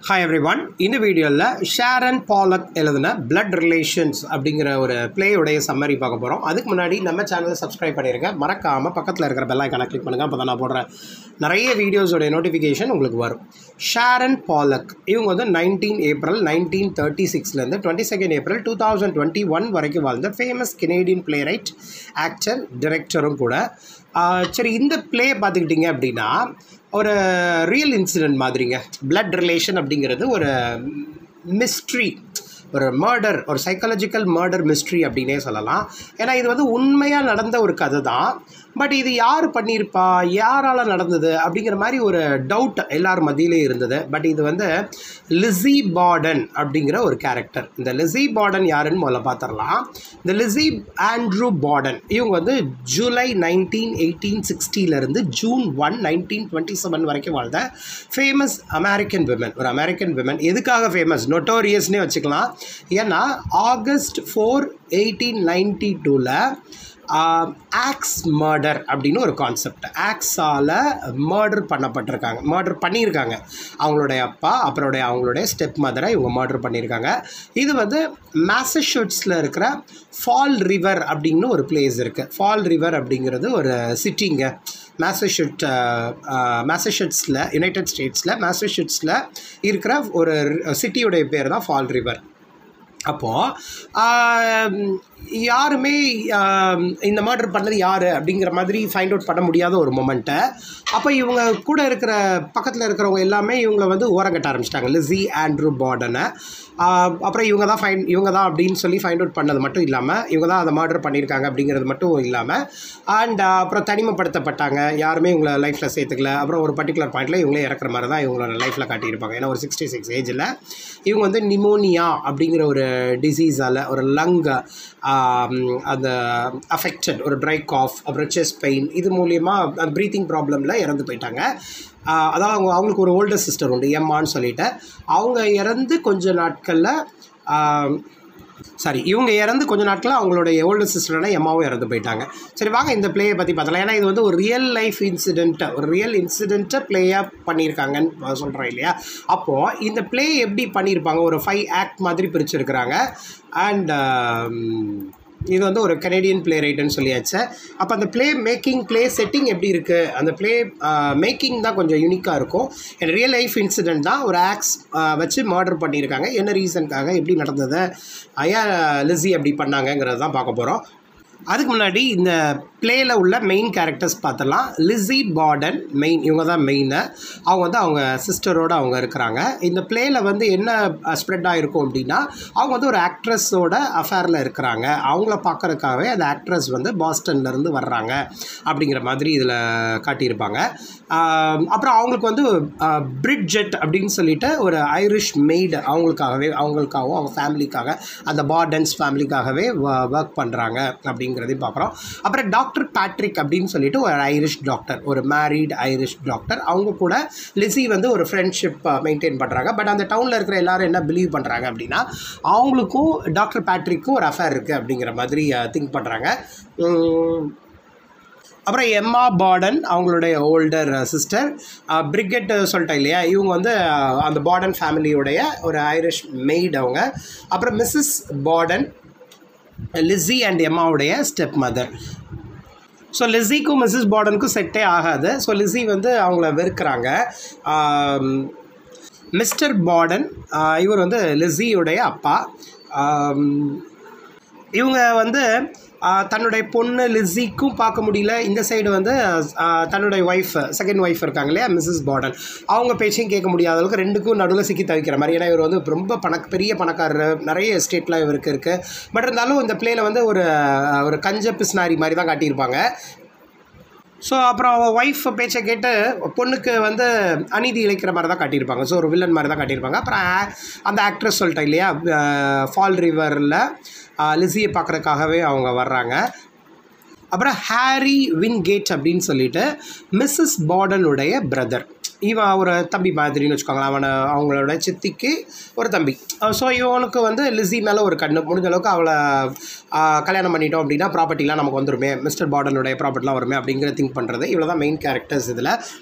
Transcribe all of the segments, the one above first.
hi every one இந்த வீடியோவில் ஷேரன் பாலக் எழுதின பிளட் ரிலேஷன்ஸ் அப்படிங்கிற ஒரு பிளேயுடைய சம்மரி பார்க்க போகிறோம் அதுக்கு முன்னாடி நம்ம சேனலை சப்ஸ்கிரைப் பண்ணிடுங்க மறக்காமல் பக்கத்தில் இருக்கிற பெல் ஐக்கானை கிளிக் பண்ணுங்கள் அப்போ தான் நான் போடுற நிறைய வீடியோஸோடைய நோட்டிஃபிகேஷன் உங்களுக்கு வரும் ஷேரன் பாலக் இவங்க வந்து நைன்டீன் ஏப்ரல் நைன்டீன் தேர்ட்டி சிக்ஸ்லேருந்து twenty second April two thousand twenty one வரைக்கும் வாழ்ந்த famous Canadian playwright actor டிரெக்டரும் கூட ஆஹ் சரி இந்த ப்ளே பார்த்துக்கிட்டிங்க அப்படின்னா ஒரு ரியல் இன்சிடென்ட் மாதிரிங்க blood ரிலேஷன் அப்படிங்கிறது ஒரு மிஸ்ட்ரி ஒரு மர்டர் ஒரு சைக்காலஜிக்கல் மர்டர் மிஸ்ட்ரி அப்படின்னே சொல்லலாம் ஏன்னா இது வந்து உண்மையாக நடந்த ஒரு கதை தான் பட் இது யார் பண்ணியிருப்பா யாரால் நடந்தது அப்படிங்கிற மாதிரி ஒரு டவுட் எல்லார் மத்தியிலே இருந்தது பட் இது வந்து லிஸி பாடன் அப்படிங்கிற ஒரு கேரக்டர் இந்த லிஸி பாடன் யாருன்னு முதல்ல பார்த்துடலாம் இந்த லிஸி ஆண்ட்ரூ பாடன் இவங்க வந்து ஜூலை நைன்டீன் எயிட்டீன் சிக்ஸ்டியிலேருந்து June one nineteen twenty seven வரைக்கும் வாழ்ந்த ஃபேமஸ் அமெரிக்கன் விமன் ஒரு அமெரிக்கன் விமன் எதுக்காக ஃபேமஸ் நொட்டோரியஸ்னே வச்சுக்கலாம் ஏன்னா ஆகஸ்ட் ஃபோர் எயிட்டீன் நைன்டி டூவில் ஆக்ஸ் மர்டர் அப்படின்னு ஒரு கான்செப்ட் ஆக்ஸால் மர்டர் பண்ணப்பட்டிருக்காங்க மர்டர் பண்ணியிருக்காங்க அவங்களுடைய அப்பா அப்புறம் அவங்களுடைய ஸ்டெப் மதரை இவங்க மர்டர் பண்ணியிருக்காங்க இது வந்து மேசச்சூட்ஸில் இருக்கிற ஃபால் ரிவர் அப்படின்னு ஒரு பிளேஸ் இருக்குது ஃபால் ரிவர் அப்படிங்கிறது ஒரு சிட்டிங்க மேசச்சூட் மேசச்சூட்ஸில் யுனைடெட் ஸ்டேட்ஸில் மேசச்சூட்ஸில் இருக்கிற ஒரு சிட்டியுடைய பேர் தான் ஃபால் ரிவர் அப்போது யாருமே ஆம், இந்த மர்டர் பண்ணது யார் அப்படிங்கிற மாதிரி ஃபைண்ட் அவுட் பண்ண முடியாத ஒரு மொமெண்ட்டை அப்போ இவங்க கூட இருக்கிற பக்கத்தில் இருக்கிறவங்க எல்லாமே இவங்களை வந்து ஓரங்கட்ட ஆரம்பிச்சிட்டாங்க லிஸி ஆண்ட்ரூ பார்டனை அப்புறம் இவங்க தான் ஃபைன் இவங்க தான் அப்படின்னு சொல்லி ஃபைண்ட் அவுட் பண்ணது மட்டும் இல்லாமல் இவங்க தான் அதை மர்டர் பண்ணியிருக்காங்க அப்படிங்கிறது மட்டும் இல்லாமல் அண்ட் அப்புறம் தனிமைப்படுத்தப்பட்டாங்க யாருமே இவங்களை லைஃப்பில் சேர்த்துக்கல அப்புறம் ஒரு பர்டிகுலர் பாயிண்டில் இவங்களே இறக்குற மாதிரி தான் இவங்களோட லைஃப்பில் காட்டியிருப்பாங்க ஏன்னா ஒரு சிக்ஸ்டி சிக்ஸ் ஏஜில் இவங்க வந்து நிமோனியா அப்படிங்கிற ஒரு டிசீஸால் ஒரு லங் அந்த அஃபெக்டட் ஒரு ட்ரை காஃப் அப்புறம் செஸ்ட் பெயின் இது மூலியமாக அந்த ப்ரீத்திங் ப்ராப்ளமில் இறந்து போயிட்டாங்க ஆஹ் அதாவது அவங்க அவங்களுக்கு ஒரு ஓல்டர் சிஸ்டர் உண்டு எம்மான்னு சொல்லிட்டு அவங்க இறந்து கொஞ்ச நாட்களில் சாரி இவங்க இறந்து கொஞ்ச நாட்களில் அவங்களுடைய ஓல்டர் சிஸ்டரான எம்மாவும் இறந்து போயிட்டாங்க சரி வாங்க இந்த ப்ளேயை பற்றி பார்த்தலாம் ஏன்னா இது வந்து ஒரு ரியல் லைஃப் இன்சிடெண்ட்டை ஒரு ரியல் இன்சிடெண்ட்டை ப்ளேயாக பண்ணியிருக்காங்கன்னு சொல்கிறோம் இல்லையா அப்போது இந்த ப்ளே எப்படி பண்ணியிருப்பாங்க ஒரு ஃபைவ் ஆக்ட் மாதிரி பிரிச்சிருக்கிறாங்க அண்ட் இது வந்து ஒரு கனேடியன் ப்ளே ரைட்டுன்னு சொல்லியாச்சு அப்போ அந்த ப்ளே மேக்கிங் ப்ளே செட்டிங் எப்படி இருக்குது அந்த ப்ளே மேக்கிங் தான் கொஞ்சம் யூனிக்காக இருக்கும் ரியல் லைஃப் இன்சிடென்ட் தான் ஒரு ஆக்ஸ் வச்சு மர்டர் பண்ணியிருக்காங்க என்ன ரீசனுக்காக எப்படி நடந்தது ஏன் லிஸி அப்படி பண்ணாங்கங்கிறது தான் பார்க்க போகிறோம் அதுக்கு முன்னாடி இந்த ப்ளேயில் உள்ள மெயின் கேரக்டர்ஸ் பார்த்தலாம் லிஸி பார்டன் மெயின் இவங்க தான் மெயினு அவங்க வந்து அவங்க சிஸ்டரோடு அவங்க இருக்கிறாங்க இந்த ப்ளேயில் வந்து என்ன ஸ்ப்ரெட் ஆகிருக்கும் அப்படின்னா அவங்க வந்து ஒரு ஆக்ட்ரஸோட அஃபேரில் இருக்கிறாங்க அவங்கள பார்க்கறதுக்காகவே அந்த ஆக்ட்ரஸ் வந்து பாஸ்டன்லேருந்து வர்றாங்க அப்படிங்கிற மாதிரி இதில் காட்டியிருப்பாங்க ஆம், அப்புறம் அவங்களுக்கு வந்து பிரிட்ஜெட் அப்படின்னு சொல்லிட்டு ஒரு ஐரிஷ் மெய்டு அவங்களுக்காகவே அவங்களுக்காகவும் அவங்க ஃபேமிலிக்காக அந்த பார்டன்ஸ் ஃபேமிலிக்காகவே ஒர்க் பண்ணுறாங்க அப்படிங்கிறதையும் பார்க்குறோம் அப்புறம் டாக்டர் பேட்ரிக் அப்படின்னு சொல்லிட்டு ஒரு ஐரிஷ் டாக்டர் ஒரு மேரீட் ஐரிஷ் டாக்டர் அவங்க கூட லிஸி வந்து ஒரு ஃப்ரெண்ட்ஷிப் மெயின்டைன் பண்ணுறாங்க பட் அந்த டவுனில் இருக்கிற எல்லாரும் என்ன பிலீவ் பண்ணுறாங்க அப்படின்னா அவங்களுக்கும் டாக்டர் பேட்ரிக்கும் ஒரு அஃபேர் இருக்குது அப்படிங்கிற மாதிரி திங்க் பண்ணுறாங்க அப்புறம் எம்மா பார்டன் அவங்களுடைய ஓல்டர் சிஸ்டர் பிரிகெட் சொல்லிட்டேன் இல்லையா இவங்க வந்து அஹ், அந்த பார்டன் ஃபேமிலியோடைய ஒரு ஐரிஷ் மெய்ட் அவங்க அப்புறம் மிஸ்ஸஸ் பார்டன் லிஸி அண்ட் எம்மாவுடைய ஸ்டெப் மதர் ஸோ லிஸிக்கும் மிஸ்ஸஸ் பார்டனுக்கும் செட்டே ஆகாது ஸோ லிஸி வந்து அவங்கள வெறுக்கிறாங்க மிஸ்டர் பார்டன் ஆஹ், இவர் வந்து லிஸியுடைய அப்பா ஆம், இவங்க வந்து ஆஹ், தன்னுடைய பொண்ணு லிஸிக்கும் பார்க்க முடியல இந்த சைடு வந்து ஆஹ், தன்னுடைய ஒய்ஃப் செகண்ட் ஒய்ஃப் இருக்காங்க இல்லையா மிஸ்ஸஸ் பார்டன் அவங்க பேச்சையும் கேட்க முடியாத அளவுக்கு ரெண்டுக்கும் நடுவில் சிக்கி தவிக்கிற மாதிரி ஏன்னா இவர் வந்து ரொம்ப பணக் பெரிய பணக்காரர் நிறைய எஸ்டேட்லாம் இவருக்கு இருக்குது பட் இருந்தாலும் இந்த பிளேயில் வந்து ஒரு ஒரு கஞ்ச பிஸ்னாரி மாதிரி தான் காட்டியிருப்பாங்க ஸோ அப்புறம் அவள் ஒய்ஃப் பேச்சை கேட்டு பொண்ணுக்கு வந்து அநீதி இழைக்கிற மாதிரி தான் காட்டியிருப்பாங்க ஸோ ஒரு வில்லன் மாதிரி தான் காட்டியிருப்பாங்க அப்புறம் ஆ- அந்த ஆக்ட்ரஸ் சொல்லிட்டேன் இல்லையா ஃபால் ரிவரில் லிஸியை பார்க்குறதுக்காகவே அவங்க வர்றாங்க அப்புறம் ஹாரி வின்கேட் அப்படின்னு சொல்லிட்டு மிஸ்ஸஸ் பார்டனுடைய பிரதர் இவன் ஒரு தம்பி மாதிரின்னு வச்சுக்கோங்களேன் அவனை அவங்களோட சித்திக்கு ஒரு தம்பி ஸோ இவனுக்கு வந்து லிஸி மேலே ஒரு கண்ணு முடிஞ்ச அளவுக்கு அவளை ஆஹ், கல்யாணம் பண்ணிட்டோம் அப்படின்னா ப்ராப்பர்ட்டிலாம் நமக்கு வந்துருமே மிஸ்டர் பார்டனுடைய ப்ராப்பர்ட்டிலாம் வருமே அப்படிங்கிற திங்க் பண்ணுறது இவ்வளோ தான் மெயின் கேரக்டர்ஸ் இதில்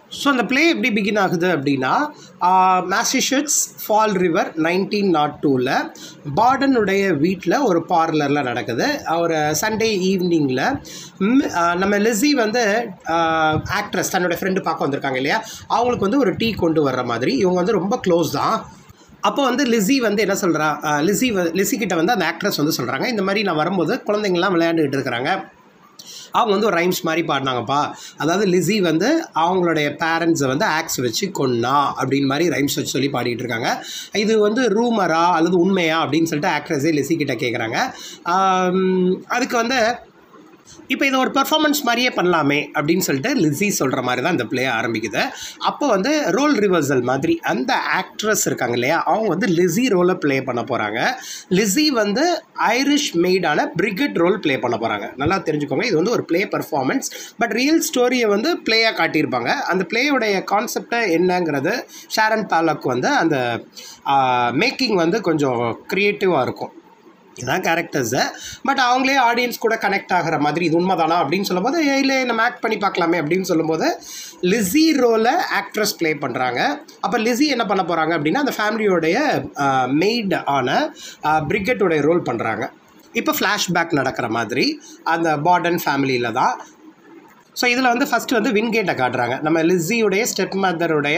ஸோ அந்த ப்ளே எப்படி பிகின் ஆகுது அப்படின்னா Massachusetts Fall River nineteen nought டூவில் பார்டனுடைய வீட்டில் ஒரு பார்லரில் நடக்குது ஒரு சண்டே ஈவினிங்கில் நம்ம லிஸி வந்து ஆக்ட்ரஸ் தன்னோட ஃப்ரெண்டு பார்க்க வந்திருக்காங்க இல்லையா அவங்களுக்கு வந்து ஒரு டீ கொண்டு வர்ற மாதிரி இவங்க வந்து ரொம்ப க்ளோஸ் தான் அப்போ வந்து லிஸி வந்து என்ன சொல்கிறா லிஸி வ- லிஸி கிட்ட வந்து அந்த ஆக்ட்ரஸ் வந்து சொல்கிறாங்க இந்த மாதிரி நான் வரும்போது குழந்தைங்கள்லாம் விளையாண்டுக்கிட்டு இருக்கிறாங்க அவங்க வந்து ஒரு ரைம்ஸ் மாதிரி பாடினாங்கப்பா அதாவது லிஸி வந்து அவங்களுடைய பேரண்ட்ஸை வந்து ஆக்ஸ் வச்சு கொன்னா அப்படின்னு மாதிரி ரைம்ஸ் வச்சு சொல்லி பாடிட்டு இருக்காங்க இது வந்து ரூமரா அல்லது உண்மையா அப்படின்னு சொல்லிட்டு ஆக்ட்ரஸே லிஸி கிட்ட கேட்குறாங்க அதுக்கு வந்து இப்போ இதை ஒரு பெர்ஃபார்மன்ஸ் மாதிரியே பண்ணலாமே அப்படின்னு சொல்லிட்டு லிஸி சொல்கிற மாதிரி தான் இந்த ப்ளே ஆரம்பிக்குது அப்போ வந்து ரோல் ரிவர்சல் மாதிரி அந்த ஆக்ட்ரஸ் இருக்காங்க இல்லையா அவங்க வந்து லிஸி ரோலை ப்ளே பண்ண போகிறாங்க லிஸி வந்து ஐரிஷ் மெய்டான பிரிகெட் ரோல் ப்ளே பண்ண போகிறாங்க நல்லா தெரிஞ்சுக்கோங்க இது வந்து ஒரு ப்ளே பர்ஃபார்மன்ஸ் பட் ரியல் ஸ்டோரியை வந்து ப்ளேயாக காட்டியிருப்பாங்க அந்த ப்ளேயோடைய கான்செப்டை என்னங்கிறது ஷாரன் பாலக் வந்து அந்த மேக்கிங் வந்து கொஞ்சம் க்ரியேட்டிவாக இருக்கும் இதான் கேரக்டர்ஸு பட் அவங்களே ஆடியன்ஸ் கூட கனெக்ட் ஆகிற மாதிரி இது உண்மைதானா அப்படின்னு சொல்லும்போது "ஏய், இல்லை நம்ம ஆக்ட் பண்ணி பார்க்கலாமே அப்படின்னு சொல்லும்போது லிஸி ரோலை ஆக்ட்ரஸ் ப்ளே பண்ணுறாங்க அப்போ லிஸி என்ன பண்ண போகிறாங்க அப்படின்னா அந்த ஃபேமிலியோடைய மெய்ட் ஆன பிரிகெட்டோடைய ரோல் பண்ணுறாங்க இப்போ ஃப்ளாஷ்பேக் நடக்கிற மாதிரி அந்த பார்டன் ஃபேமிலியில் தான் ஸோ இதில் வந்து ஃபஸ்ட்டு வந்து வின்கேட்டை காட்டுறாங்க நம்ம லிஸியுடைய ஸ்டெப் மதருடைய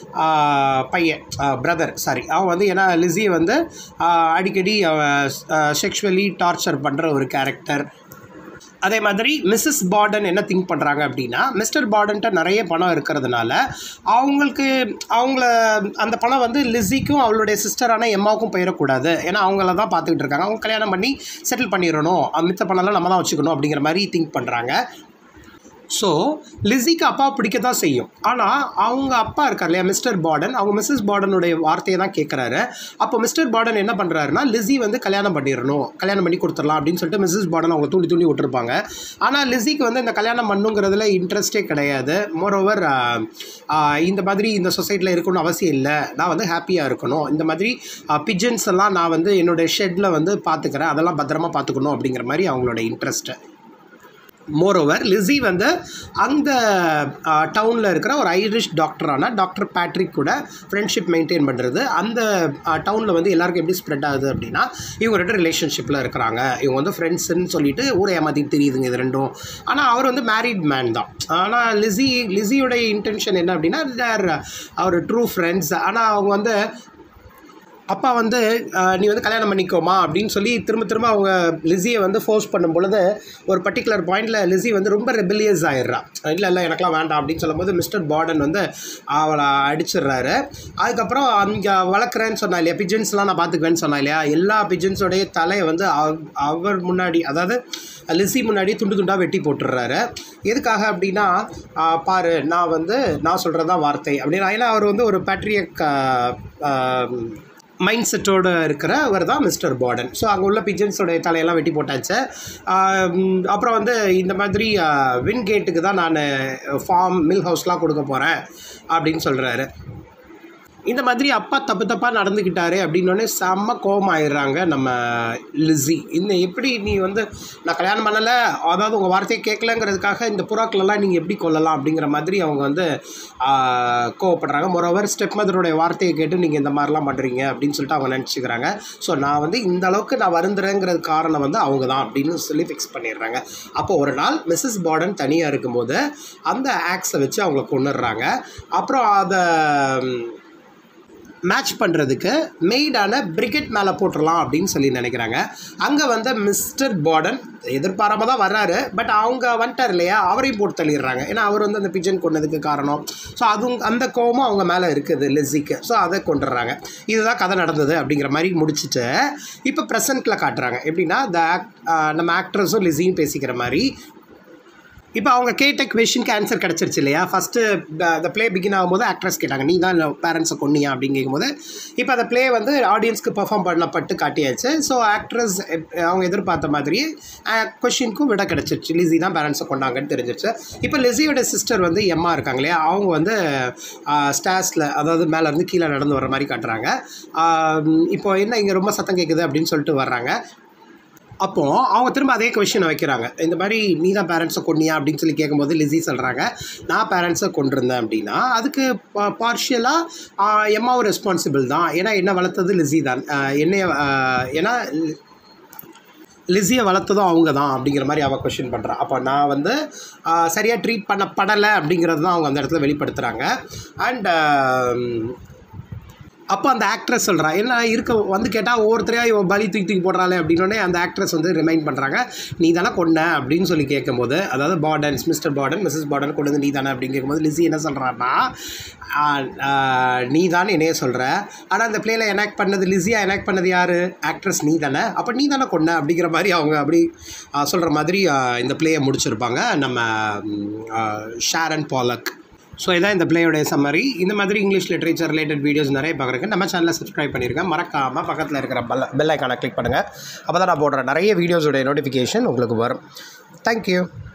பையன் பிரதர் சாரி அவன் வந்து ஏன்னா லிஸியை வந்து ஆஹ், அடிக்கடி செக்ஷுவலி டார்ச்சர் பண்ணுற ஒரு கேரக்டர் அதே மாதிரி மிஸ்ஸஸ் பார்டன் என்ன திங்க் பண்ணுறாங்க அப்படின்னா மிஸ்டர் பார்டன்ட்ட நிறைய பணம் இருக்கிறதுனால அவங்களுக்கு அவங்கள அந்த பணம் வந்து லிஸிக்கும் அவளுடைய சிஸ்டரான எம்மாவுக்கும் போயிடக்கூடாது ஏன்னா அவங்கள தான் பார்த்துக்கிட்டு இருக்காங்க அவங்க கல்யாணம் பண்ணி செட்டில் பண்ணிடணும் அஹ் மித்த பணம்லாம் நம்ம தான் வச்சுக்கணும் அப்படிங்கிற மாதிரி திங்க் பண்ணுறாங்க ஸோ லிஸிக்கு அப்பா பிடிக்க தான் செய்யும் ஆனால் அவங்க அப்பா இருக்கார் இல்லையா மிஸ்டர் பார்டன் அவங்க மிஸ்ஸஸ் பார்டனுடைய வார்த்தையை தான் கேட்குறாரு அப்போ மிஸ்டர் பார்டன் என்ன பண்ணுறாருன்னா லிஸி வந்து கல்யாணம் பண்ணிடணும் கல்யாணம் பண்ணி கொடுத்துடலாம் அப்படின்னு சொல்லிட்டு மிஸ்ஸஸ் பார்டன் அவங்க தூண்டி தூண்டி விட்டுருப்பாங்க ஆனால் லிஸிக்கு வந்து இந்த கல்யாணம் பண்ணுங்கிறதுல இன்ட்ரெஸ்டே கிடையாது மோரோவர் இந்த மாதிரி இந்த சொசைட்டியில் இருக்கணும்னு அவசியம் இல்லை நான் வந்து ஹாப்பியாக இருக்கணும் இந்த மாதிரி பிஜன்ஸ் எல்லாம் நான் வந்து என்னுடைய ஷெட்டில் வந்து பார்த்துக்கிறேன் அதெல்லாம் பத்திரமா பார்த்துக்கணும் அப்படிங்கிற மாதிரி அவங்களோட இன்ட்ரெஸ்ட்டு மோரோவர் லிஸி வந்து அந்த டவுனில் இருக்கிற ஒரு ஐரிஷ் டாக்டரான டாக்டர் பேட்ரிக் கூட ஃப்ரெண்ட்ஷிப் மெயின்டைன் பண்ணுறது அந்த டவுனில் வந்து எல்லாருக்கும் எப்படி ஸ்ப்ரெட் ஆகுது அப்படின்னா இவங்க ரெண்டு ரிலேஷன்ஷிப்பில் இருக்கிறாங்க இவங்க வந்து ஃப்ரெண்ட்ஸ்ன்னு சொல்லிட்டு ஊரை ஏமாற்றிட்டு தெரியுதுங்க இது ரெண்டும் ஆனால் அவர் வந்து மேரிட் மேன் தான் ஆனால் லிஸி லிஸியோடைய இன்டென்ஷன் என்ன அப்படின்னா தேர் அவர் ட்ரூ ஃப்ரெண்ட்ஸ் ஆனால் அவங்க வந்து அப்பா வந்து அஹ், நீ வந்து கல்யாணம் பண்ணிக்கோமா அப்படின்னு சொல்லி திரும்ப திரும்ப அவங்க லிஸியை வந்து ஃபோர்ஸ் பண்ணும் பொழுது ஒரு பர்டிகுலர் பாயிண்டில் லிஸி வந்து ரொம்ப ரெபிலியஸ் ஆயிடுறா இல்லை இல்லை எனக்குலாம் வேண்டாம் அப்படின்னு சொல்லும்போது மிஸ்டர் பார்டன் வந்து அவளை அடிச்சிடுறாரு அதுக்கப்புறம் அங்கே வளர்க்குறேன்னு சொன்னா இல்லையா பிஜன்ஸ்லாம் நான் பார்த்துக்குவேன்னு சொன்னா இல்லையா எல்லா பிஜன்ஸோடைய தலையை வந்து அவ- அவர் முன்னாடி அதாவது லிஸி முன்னாடி துண்டு துண்டாக வெட்டி போட்டுடுறாரு எதுக்காக அப்படின்னா ஆ, பாரு நான் வந்து நான் சொல்கிறது தான் வார்த்தை அப்படின்னா ஏன்னா அவர் வந்து ஒரு பேட்ரியக் மைண்ட் செட்டோட இருக்கிறவர் தான் மிஸ்டர் பார்டன் ஸோ அங்கே உள்ள பிஜன்ஸோடைய தலையெல்லாம் வெட்டி போட்டாச்சு ஆம், அப்புறம் வந்து இந்த மாதிரி வின் கேட்டுக்கு தான் நான் ஃபார்ம் மில் ஹவுஸ்லாம் கொடுக்க போகிறேன் அப்படின்னு சொல்கிறாரு இந்த மாதிரி அப்பா தப்பு தப்பாக நடந்துக்கிட்டாரு அப்படின்னோடனே செம்ம கோபம் ஆயிடுறாங்க நம்ம லிஸி இந்த எப்படி நீ வந்து நான் கல்யாணம் பண்ணலை அதாவது உங்கள் வார்த்தையை கேட்கலங்கிறதுக்காக இந்த புறாக்களெல்லாம் நீங்கள் எப்படி கொல்லலாம் அப்படிங்கிற மாதிரி அவங்க வந்து ஆஹ், கோவப்படுறாங்க மொரோவர் ஸ்டெப் மதருடைய வார்த்தையை கேட்டு நீங்கள் இந்த மாதிரிலாம் பண்ணுறீங்க அப்படின்னு சொல்லிட்டு அவங்க நினச்சிக்கிறாங்க ஸோ நான் வந்து இந்த அளவுக்கு நான் வருந்துறேங்கிறது காரணம் வந்து அவங்க தான் அப்படின்னு சொல்லி ஃபிக்ஸ் பண்ணிடுறாங்க அப்போ ஒரு நாள் மிஸ்ஸஸ் பார்டன் தனியாக இருக்கும்போது அந்த ஆக்ஸை வச்சு அவங்கள கொண்டுடுறாங்க அப்புறம் அதை மேட்ச் பண்ணுறதுக்கு மெய்டான பிரிகெட் மேலே போட்டுடலாம் அப்படின்னு சொல்லி நினைக்கிறாங்க அங்கே வந்து மிஸ்டர் பார்டன் எதிர்பாராம தான் வர்றாரு பட் அவங்க வந்துட்டார் இல்லையா அவரையும் போட்டு தள்ளிடுறாங்க ஏன்னா அவர் வந்து அந்த பிஜன் கொண்டதுக்கு காரணம் ஸோ அதுவும் அந்த கோவமும் அவங்க மேலே இருக்குது லெஸிக்கு ஸோ அதை கொண்டுடுறாங்க இதுதான் கதை நடந்தது அப்படிங்கிற மாதிரி முடிச்சுட்டு இப்போ ப்ரெசண்ட்டில் காட்டுறாங்க எப்படின்னா த ஆக்ட் நம்ம ஆக்ட்ரஸும் லிஸியும் பேசிக்கிற மாதிரி இப்போ அவங்க கேட்ட கொஷனுக்கு ஆன்சர் கிடச்சிருச்சு இல்லையா ஃபஸ்ட்டு த ப்ளே பிகின் ஆகும்போது ஆக்ட்ரஸ் கேட்டாங்க நீ தான் பேரண்ட்ஸை கொன்னியா அப்படின்னு கேட்கும்போது இப்போ அந்த ப்ளே வந்து ஆடியன்ஸ்க்கு பெர்ஃபார்ம் பண்ணப்பட்டு காட்டியாச்சு ஸோ ஆக்ட்ரஸ் அவங்க எதிர்பார்த்த மாதிரியே கொஷினுக்கும் விட கிடச்சிருச்சு லிஸி தான் பேரண்ட்ஸை கொண்டாங்கன்னு தெரிஞ்சிருச்சு இப்போ லிஸியோட சிஸ்டர் வந்து எம்மா இருக்காங்க இல்லையா அவங்க வந்து ஸ்டாஸில் அதாவது மேலேருந்து கீழே நடந்து வர மாதிரி காட்டுறாங்க ஆஹ் இப்போ என்ன இங்கே ரொம்ப சத்தம் கேட்குது அப்படின்னு சொல்லிட்டு வர்றாங்க அப்போது அவங்க திரும்ப அதே கொஷினை வைக்கிறாங்க இந்த மாதிரி நீ தான் பேரண்ட்ஸை கொன்னியா அப்படின்னு சொல்லி கேட்கும்போது லிஸி சொல்கிறாங்க நான் பேரண்ட்ஸை கொண்டிருந்தேன் அப்படின்னா அதுக்கு பார்ஷியலாக எம்மாவும் ரெஸ்பான்சிபிள் தான் ஏன்னா என்ன வளர்த்தது லிஸி தான் ஆஹ் என்னைய ஆஹ் ஏன்னா லிஸியை வளர்த்ததும் அவங்க தான் அப்படிங்கிற மாதிரி அவள் கொஷின் பண்ணுறா அப்போ நான் வந்து சரியாக ட்ரீட் பண்ணப்படலை அப்படிங்கிறது தான் அவங்க அந்த இடத்துல வெளிப்படுத்துகிறாங்க அண்ட் அப்போ அந்த ஆக்ட்ரஸ் சொல்கிறா என்ன இருக்க வந்து கேட்டால் ஒவ்வொருத்தரையா இவன் பலி தூக்கி தூக்கி போடுறாளே அப்படின்னோடனே அந்த ஆக்ட்ரஸ் வந்து ரிமைண்ட் பண்ணுறாங்க நீ தானே கொண்ட அப்படின்னு சொல்லி கேட்கும்போது அதாவது Bordens Mr Borden Mrs Borden கொண்டு வந்து நீ தானே அப்படின்னு கேட்கும்போது லிஸி என்ன சொல்கிறான்னா நீ தானே என்னைய சொல்கிற ஆனால் அந்த பிளேயில் எனாக்ட் பண்ணது லிஸியாக எனாக்ட் பண்ணது யார் ஆக்ட்ரஸ் நீ தானே அப்போ நீ தானே கொண்ட அப்படிங்கிற மாதிரி அவங்க அப்படி சொல்கிற மாதிரி ஆஹ் இந்த பிளேயை முடிச்சிருப்பாங்க நம்ம ஷாரன் பாலக் ஸோ இதான் இந்த பிளேயோடைய சம்மரி இந்த மாதிரி இங்கிலீஷ் லிட்ரேச்சர் ரிலேட்டட் வீடியோஸ் நிறைய பார்க்குறேன் நம்ம சேனலை சப்ஸ்கிரைப் பண்ணியிருக்கேன் மறக்காமல் பக்கத்தில் இருக்கிற பெல் பெல் ஐக்கானை கிளிக் பண்ணுங்கள் அப்போ தான் நான் போடுற நிறைய வீடியோஸோடைய நோட்டிஃபிகேஷன் உங்களுக்கு வரும் தேங்க்யூ